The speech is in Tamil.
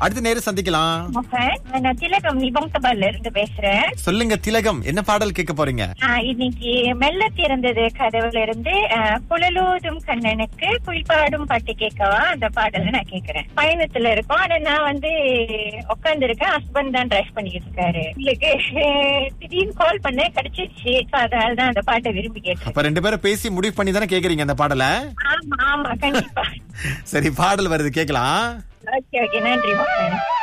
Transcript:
அடுத்த நேரம் சந்திக்கலாம் மோகன் நான் திலகம் நிபம் தபால்ல இருந்து பேசுறேன் சொல்லுங்க திலகம் என்ன பாடல் கேட்க போறீங்க ஆஹ் இன்னைக்கு மெல்ல திறந்தது கதவுல இருந்து ஆஹ் குழலூதும் கண்ணனுக்கு குளிப்பாடும் பாட்டு கேட்கவா அந்த பாடலை நான் கேக்குறேன் பயணத்துல இருக்கோம் ஆனா நான் வந்து உட்கார்ந்து இருக்கேன் ஹஸ்பண்ட் தான் டிரைவ் பண்ணிட்டு இருக்காரு உங்களுக்கு திடீர்னு கால் பண்ண கிடைச்சிருச்சு So அதனால தான் அந்த பாட்டை விரும்பி கேட்டேன் அப்ப ரெண்டு பேரும் பேசி முடிவு பண்ணி தானே கேக்குறீங்க அந்த பாடலை ஆமா ஆமா கண்டிப்பா சரி பாடல் வருது கேக்கலாம் ஓகே ஓகே நன்றி மோகன்